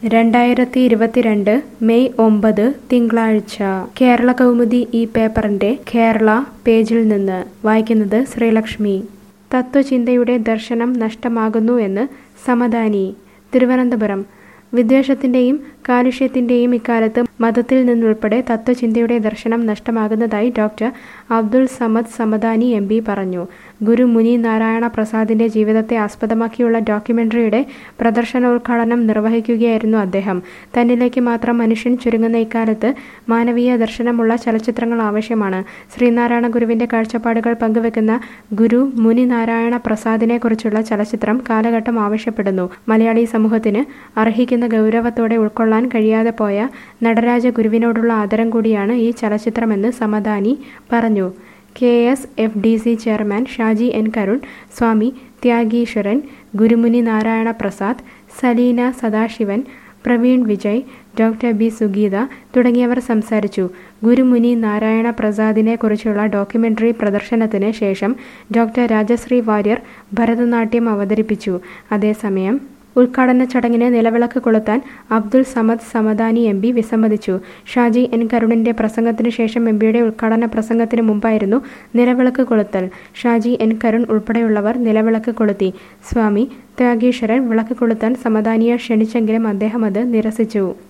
രണ്ടായിരത്തി ഇരുപത്തിരണ്ട് മെയ് ഒമ്പത് തിങ്കളാഴ്ച കേരള കൗമുദി ഈ പേപ്പറിന്റെ കേരള പേജിൽ നിന്ന് വായിക്കുന്നത് ശ്രീലക്ഷ്മി തത്വചിന്തയുടെ ദർശനം നഷ്ടമാകുന്നു എന്ന് സമദാനി തിരുവനന്തപുരം വിദ്വേഷത്തിന്റെയും കാലുഷ്യത്തിന്റെയും ഇക്കാലത്ത് മതത്തിൽ നിന്നുൾപ്പെടെ തത്വചിന്തയുടെ ദർശനം നഷ്ടമാകുന്നതായി doctor Abdul Samad Samadani M P പറഞ്ഞു ഗുരു മുനി നാരായണ പ്രസാദിന്റെ ജീവിതത്തെ ആസ്പദമാക്കിയുള്ള ഡോക്യുമെന്ററിയുടെ പ്രദർശനോദ്ഘാടനം നിർവഹിക്കുകയായിരുന്നു അദ്ദേഹം തന്നിലേക്ക് മാത്രം മനുഷ്യൻ ചുരുങ്ങുന്ന ഇക്കാലത്ത് മാനവീയ ദർശനമുള്ള ചലച്ചിത്രങ്ങൾ ആവശ്യമാണ് ശ്രീനാരായണ ഗുരുവിന്റെ കാഴ്ചപ്പാടുകൾ പങ്കുവെക്കുന്ന ഗുരു മുനി നാരായണ പ്രസാദിനെ കുറിച്ചുള്ള ചലച്ചിത്രം കാലഘട്ടം ആവശ്യപ്പെടുന്നു മലയാളി സമൂഹത്തിന് അർഹിക്കുന്ന ഗൗരവത്തോടെ ഉൾക്കൊള്ളാൻ കഴിയാതെ പോയ നടരാജ ഗുരുവിനോടുള്ള ആദരം കൂടിയാണ് ഈ ചലച്ചിത്രമെന്ന് സമദാനി പറഞ്ഞു K S F D C chairman Shaji N Karun Swami Thyagishwaran Gurumuni Narayana Prasad Saleena Sadasivan Praveen Vijay doctor B Sugeetha തുടങ്ങിയവർ സംസാരിച്ചു ഗുരുമുനി നാരായണ പ്രസാദിനെ കുറിച്ചുള്ള ഡോക്യുമെന്ററി പ്രദർശനത്തിന് ശേഷം ഡോക്ടർ രാജശ്രീ വാര്യർ ഭരതനാട്യം അവതരിപ്പിച്ചു അതേസമയം ഉദ്ഘാടന ചടങ്ങിന് നിലവിളക്ക് കൊളുത്താൻ അബ്ദുൾ സമദ് സമദാനി എം പി വിസമ്മതിച്ചു ഷാജി എൻ കരുണിന്റെ പ്രസംഗത്തിനു ശേഷം എം പിയുടെ ഉദ്ഘാടന പ്രസംഗത്തിന് മുമ്പായിരുന്നു നിലവിളക്ക് കൊളുത്തൽ ഷാജി എൻ കരുൺ ഉൾപ്പെടെയുള്ളവർ നിലവിളക്ക് കൊളുത്തി സ്വാമി ത്യാഗീശ്വരൻ വിളക്ക് കൊളുത്താൻ സമദാനിയെ ക്ഷണിച്ചെങ്കിലും അദ്ദേഹം അത് നിരസിച്ചു